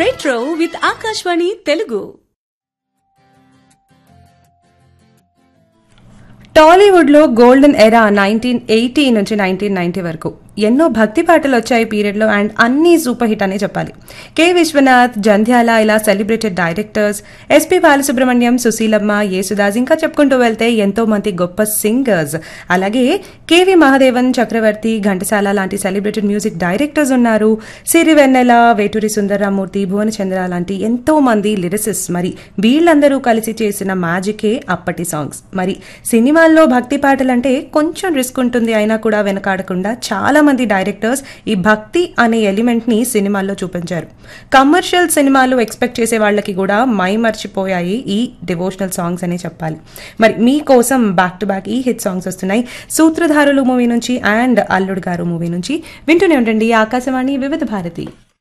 retro with Akashvani Telugu Tollywood లో golden era nineteen eighty నుంచి nineteen ninety వరకు ఎన్నో భక్తి పాటలు వచ్చాయి పీరియడ్ లో అండ్ అన్ని సూపర్ హిట్ అనే చెప్పాలి కె విశ్వనాథ్ జంధ్యాల ఇలా celebrated directors S P Balasubrahmanyam Susheelamma Yesudas ఇంకా చెప్పుకుంటూ వెళ్తే ఎంతో మంది గొప్ప సింగర్స్ అలాగే కేవి మహాదేవన్ చక్రవర్తి ఘంటసాల లాంటి సెలబ్రేటెడ్ మ్యూజిక్ డైరెక్టర్స్ ఉన్నారు సిరి వెన్నెల వేటూరి సుందరరామూర్తి భువనచంద్ర లాంటి ఎంతో మంది లిరిసిస్ మరి వీళ్ళందరూ కలిసి చేసిన మ్యాజికే అప్పటి సాంగ్స్ మరి సినిమాల్లో భక్తి పాటలంటే కొంచెం రిస్క్ ఉంటుంది అయినా కూడా వెనకాడకుండా చాలా మంది డైరెక్టర్స్ ఈ భక్తి అనే ఎలిమెంట్ ని సినిమాల్లో చూపించారు కమర్షియల్ సినిమాలు ఎక్స్పెక్ట్ చేసే వాళ్ళకి కూడా మై మర్చిపోయాయి ఈ డివోషనల్ సాంగ్స్ అనే చెప్పాలి మరి మీకోసం బ్యాక్ టు బ్యాక్ ఈ హిట్ సాంగ్స్ వస్తున్నాయి సూత్రధారులు మూవీ నుంచి అండ్ అల్లుడు గారు మూవీ నుంచి వింటూనే ఉండండి ఆకాశవాణి వివిధ భారతి